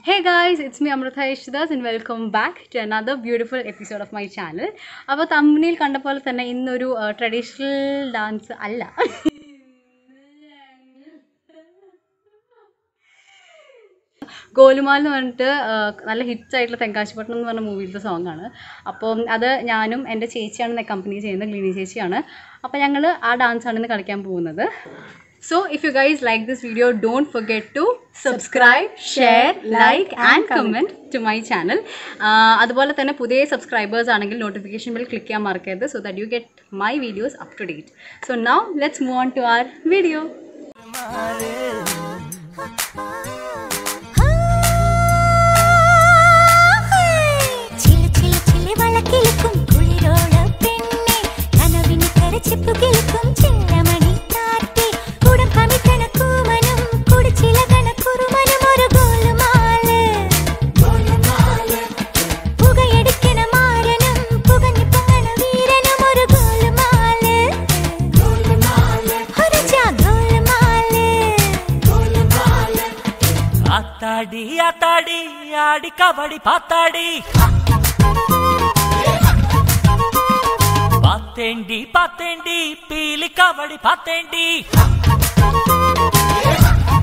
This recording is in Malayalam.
Hey guys, it's me Amrita Ishdas and welcome back to another beautiful episode of my channel. അപ്പോൾ തമ്മിൽ കണ്ട പോലെ തന്നെ ഇന്നൊരു ട്രഡീഷണൽ ഡാൻസ് അല്ല ഗോലുമാൽ എന്ന് പറഞ്ഞിട്ട് ആ, നല്ല ഹിറ്റ്സ് ആയിട്ടുള്ള തെങ്കാശിപ്പട്ടണം എന്ന് പറഞ്ഞ മൂവിയിലത്തെ സോങ് ആണ് അപ്പം അത് ഞാനും എൻ്റെ ചേച്ചിയാണ് കമ്പനി ചെയ്യുന്നത് ഗ്ലീനി ചേച്ചിയാണ് അപ്പോൾ ഞങ്ങൾ ആ ഡാൻസ് ആണ് ഇന്ന് കളിക്കാൻ പോകുന്നത് so if you guys like this video don't forget to subscribe share like and comment to my channel അതുപോലെ തന്നെ പുതിയ സബ്സ്ക്രൈബേഴ്സ് ആണെങ്കിൽ നോട്ടിഫിക്കേഷൻ ബിൽ ക്ലിക്ക് ചെയ്യാൻ മറക്കരുത് so that you get my videos up to date so now let's move on to our video ചില ചില ചില വളക്കിലുക്കും കുളിരോള പെണ്ണെ കനവിന് കരച്ചിപ്പു കിളുക്കും ചെല്ലമണി കാറ്റേ കുടം കമിത്തണ കൂമനും കുടിച്ചില കണക്കുറുമനും ഒരു ഗോലുമാല് പുകയടിക്കണ മാരനും പുകഞ്ഞു പൊങ്ങണ വീരനും ഒരു ഗോലുമാല് ഒരു ജാ ഗോലുമാല് ஆத்தாடி ஆத்தாடி ஆடி கபடி பாத்தாடி பாத்தேண்டி பாத்தேண்டி பீலி கபடி பாத்தேண்டி